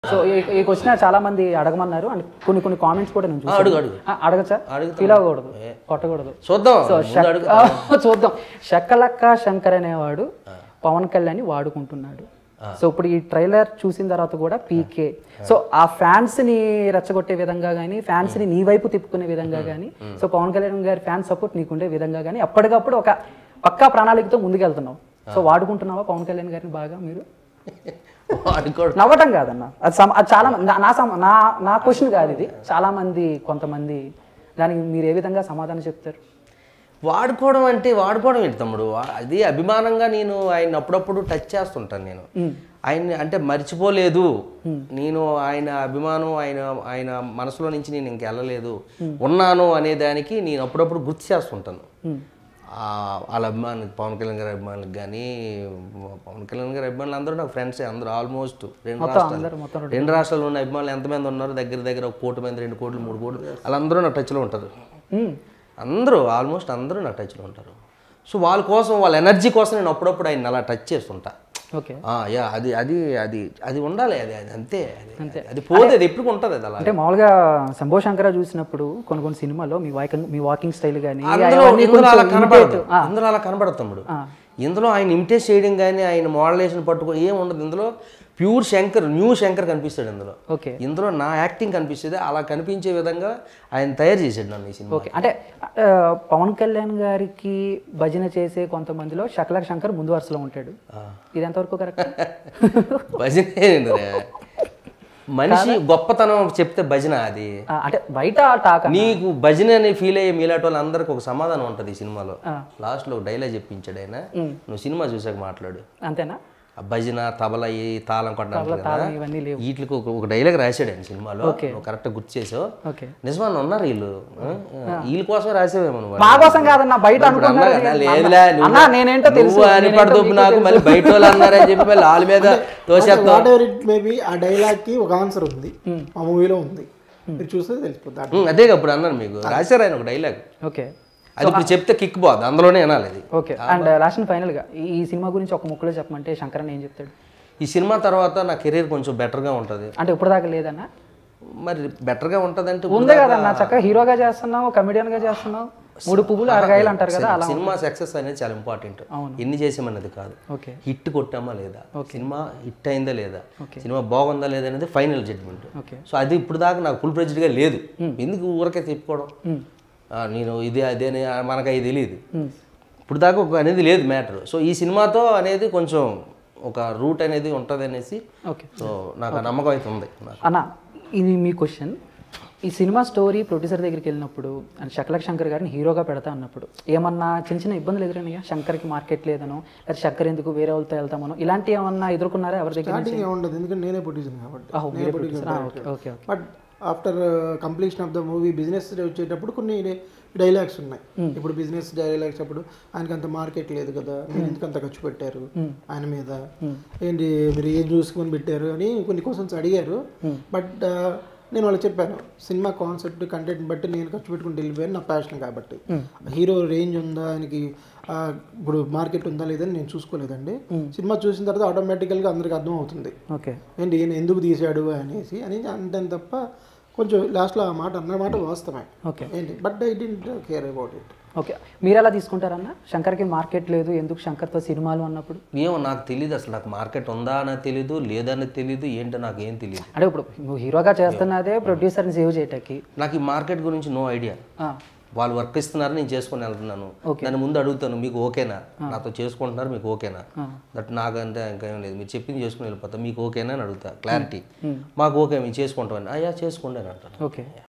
So ఈ- ఈ question చాలా మంది అడగమన్నారు అండ్ కొన్ని కొన్ని కామెంట్స్ కూడా నేను చూసాను. అడుగు, అడుగు. ఆ, అడగచ్చా అడుగుతాను. ఫీల్ అవ్వకూడదు కొట్టకూడదు చూద్దాం సో ముందు శక్- అడుగు ఆ, చూద్దాం శక్కలక్క శంకర్ అనేవాడు పవన్ కళ్యాణ్ వాడుకుంటున్నాడు సో ఇప్పుడు ఈ ట్రైలర్ చూసిన తర్వాత కూడా పీకే సో ఆ ఫ్యాన్స్ ని రెచ్చగొట్టే విధంగా కానీ ఫ్యాన్స్ ని నీ వైపు తిప్పుకునే విధంగా కానీ సో పవన్ కళ్యాణ్ గారి ఫ్యాన్ సపోర్ట్ నీకుండే విధంగా కానీ అప్పటికప్పుడు ఒక పక్కా ప్రణాళికతో ముందుకెళ్తున్నావు సో వాడుకుంటున్నావా పవన్ కళ్యాణ్ గారిని బాగా మీరు వాడుకోడు నవ్వటం కాదన్న అది సమ అది చాలా మంది- నా- నా సమ నా నా క్వశ్చన్ కాదు ఇది చాలా మంది కొంతమంది దానికి మీరు ఏ విధంగా సమాధానం చెప్తారు వాడుకోవడం అంటే వాడుకోవడం ఏంటి తమ్ముడు వా- అది అభిమానంగా నేను ఆయన అప్పుడప్పుడు టచ్ చేస్తుంటాను నేను ఆయన్ని అంటే మర్చిపోలేదు నేను ఆయన అభిమానం ఆయన ఆయన మనసులో నుంచి నేను ఇంక వెళ్ళలేదు ఉన్నాను అనే దానికి నేను అప్పుడప్పుడు గుర్తు చేస్తుంటాను ఆ, వాళ్ళ అభిమానులు పవన్ కళ్యాణ్ గారి అభిమానులకు కానీ పవన్ కళ్యాణ్ గారి అభిమానులు అందరూ నాకు ఫ్రెండ్స్ అందరూ ఆల్మోస్ట్ రెండు రాష్ట్రాలు అందరూ మొత్తం రెండు రాష్ట్రాల్లో ఉన్న అభిమానులు ఎంతమంది ఉన్నారు దగ్గర దగ్గర ఒక కోటి మంది రెండు కోట్లు మూడు కోట్లు వాళ్ళందరూ నా టచ్లో ఉంటారు మ్మ్. అందరూ ఆల్మోస్ట్ అందరూ నా టచ్లో ఉంటారు సో వాళ్ళ కోసం వాళ్ళ ఎనర్జీ కోసం నేను అప్పుడప్పుడు ఆయన అలా టచ్ చేస్తుంటా ఓకే ఆ, యా అది అది అది అది ఉండాలి అది అది అంతే అది అది పోదు అది ఎప్పుడు ఉంటుంది అది అలా అంటే మామూలుగా శంభో శంకర చూసినప్పుడు కొన్ని కొన్ని సినిమాలో మీ వాకింగ్ మీ వాకింగ్ స్టైల్ కానీ అందులో ఇందులో అలా కనబడదు ఇందులో అలా కనబడదు తమ్ముడు ఇందులో ఆయన ఇమిటేట్ చేయడం కానీ ఆయన మోడలేషన్ పట్టుకో ఏం ఉండదు ఇందులో ప్యూర్ శంకర్ న్యూ శంకర్ కనిపిస్తాడు ఇందులో ఓకే ఇందులో నా యాక్టింగ్ కనిపిస్తుంది అలా కనిపించే విధంగా ఆయన తయారు చేశాడు నన్ను ఈ సినిమా ఓకే అంటే ఆ, పవన్ కళ్యాణ్ గారికి భజన చేసే కొంతమందిలో శకలక్ శంకర్ ముందు వరుసలో ఉంటాడు ఇది ఎంతవరకు కరెక్ట్ భజన ఏందిరా? మనిషి గొప్పతనం చెప్తే భజన అది అంటే బయట టాక్ నీకు భజన అని ఫీల్ అయ్యే మీలాంటి వాళ్ళందరికీ ఒక సమాధానం ఉంటుంది ఈ సినిమాలో లాస్ట్ లో ఒక డైలాగ్ చెప్పించాడు ఆయన నువ్వు సినిమా చూసాక మాట్లాడు అంతేనా ఆ భజన తబల ఈ తాళం కొట్టడానికి కదా తాళం ఇవన్నీ లేవు వీటికి ఒక ఒక డైలాగ్ రాశాడు ఆయన సినిమాలో నువ్వు కరెక్ట్ గుర్తు చేసావు ఓకే నిజమాన్ని ఉన్నారు వీళ్ళు ఆ? వీళ్ళ కోసం రాసేవేమో నువ్వు మా కోసం కాదన్న బయట ఇప్పుడు అన్నా అనుకున్నారు కదా, లేదులే నువ్వు- అన్నా నేనేంటో తెలుసు నువ్వు అని పడుతూ నాకు మళ్ళీ బయట వాళ్ళు అన్నారని చెప్పి మళ్ళీ వాళ్ళ మీద తోసేస్తావు వాట్ ఎవర్ ఇట్ మేబీ ఆ డైలాగ్ కి ఒక ఆన్సర్ ఉంది ఆ మూవీలో ఉంది మీరు చూస్తే తెలిసిపోతుంది ఉమ్, అదే అప్పుడు అన్నాను మీకు రాశారు ఆయన ఒక డైలాగ్ ఓకే అది ఇప్పుడు చెప్తే కిక్ పోదు అందులోనే వినాలి అది okay and last and final గా ఈ ఈ సినిమా గురించి ఒక ముక్కలో చెప్పమంటే శంకరన్ ఏం చెప్తాడు ఈ సినిమా తర్వాత నా కెరీర్ కొంచెం బెటర్గా ఉంటుంది అంటే ఇప్పుడు దాకా లేదన్నా మరి బెటర్గా ఉంటుంది అంటే ఉంది కదన్నా చక్కగా హీరోగా చేస్తున్నావు కమెడియన్ గా చేస్తున్నావు మూడు పువ్వులు అరగాయలు అంటారు కదా అలా సినిమా సక్సెస్ అనేది చాలా ఇంపార్టెంట్ ఎన్ని చేసామన్నది కాదు ఓకే హిట్ కొట్టామా లేదా సినిమా హిట్ అయిందా లేదా సినిమా బాగుందా లేదా అనేది ఫైనల్ జడ్జ్మెంట్ ఓకే సో అది ఇప్పుడు దాకా నాకు ఫుల్ గా లేదు ఎందుకు ఊరకే తిప్పుకోవడం ఆ, నేను ఇదే అదే అని మనకు అది తెలియదు ఇప్పుడు దాకా ఒక అనేది లేదు మ్యాటర్ సో ఈ సినిమాతో అనేది కొంచెం ఒక రూట్ అనేది ఉంటుంది అనేసి ఓకే సో నాకు ఆ నమ్మకం అయితే ఉంది నాకు అన్న ఇది మీ క్వశ్చన్ ఈ సినిమా స్టోరీ ప్రొడ్యూసర్ దగ్గరికి వెళ్ళినప్పుడు అండ్ శకలక్ శంకర్ గారిని హీరోగా పెడతా అన్నప్పుడు ఏమన్నా చిన్న చిన్న ఇబ్బందులు ఎదురైనాయా శంకర్కి మార్కెట్ లేదనో లేదా శంకర్ ఎందుకు వేరే వాళ్ళతో వెళ్తామనో ఇలాంటి ఏమన్నా ఎదుర్కొన్నారా ఎవరి దగ్గర నుంచి స్టార్టింగ్ ఉండదు ఎందుకంటే నేనే ప్రొడ్యూసర్ కాబట్టి ఆహో, మీరే producer. ఆ, okay okay okay but after completion of the movie business వచ్చేటప్పుడు కొన్ని డైలాగ్స్ ఉన్నాయి ఇప్పుడు బిజినెస్ డైలాగ్స్ అప్పుడు ఆయనకి అంత మార్కెట్ లేదు కదా మీరు ఎందుకు అంత ఖర్చు పెట్టారు ఆయన మీద ఏంటి మీరు ఏం చూసుకొని పెట్టారు అని కొన్ని క్వశ్చన్స్ అడిగారు బట్ నేను వాళ్ళకి చెప్పాను సినిమా కాన్సెప్ట్ కంటెంట్ బట్టి నేను ఖర్చు పెట్టుకుని వెళ్ళిపోయాను నా ప్యాషన్ కాబట్టి హీరో రేంజ్ ఉందా ఆయనకి ఆ, ఇప్పుడు మార్కెట్ ఉందా లేదని నేను చూసుకోలేదండి సినిమా చూసిన తర్వాత ఆటోమేటికల్గా అందరికి అర్థం అవుతుంది ఓకే ఏంటి ఈయన ఎందుకు తీశాడు అనేసి అని అంటాను తప్ప కొంచెం లాస్ట్లో ఆ మాట అన్న మాట వాస్తవమే ఓకే ఏంటి but I didn't care about it okay మీరు ఎలా తీసుకుంటారన్న శంకర్కి మార్కెట్ లేదు ఎందుకు శంకర్తో సినిమాలు అన్నప్పుడు ఏమో నాకు తెలియదు అసలు నాకు మార్కెట్ ఉందా అని తెలియదు లేదని తెలియదు ఏంటో నాకు ఏం తెలియదు అంటే ఇప్పుడు నువ్వు హీరోగా చేస్తున్నదే ప్రొడ్యూసర్ని సేవ్ చేయటానికి నాకు ఈ మార్కెట్ గురించి నో ఐడియా ఆ, వాళ్ళు వర్క్ ఇస్తున్నారు నేను చేసుకొని వెళ్తున్నాను దాని ముందు అడుగుతాను మీకు ఓకేనా నాతో చేసుకుంటున్నారు మీకు ఓకేనా దట్ నాకంటే ఇంకా ఏం లేదు మీరు చెప్పింది చేసుకుని వెళ్ళిపోతా మీకు ఓకేనా అని అడుగుతా క్లారిటీ మాకు ఓకే మేము చేసుకుంటామని అయ్యా చేసుకోండి అని అంటాను ఓకే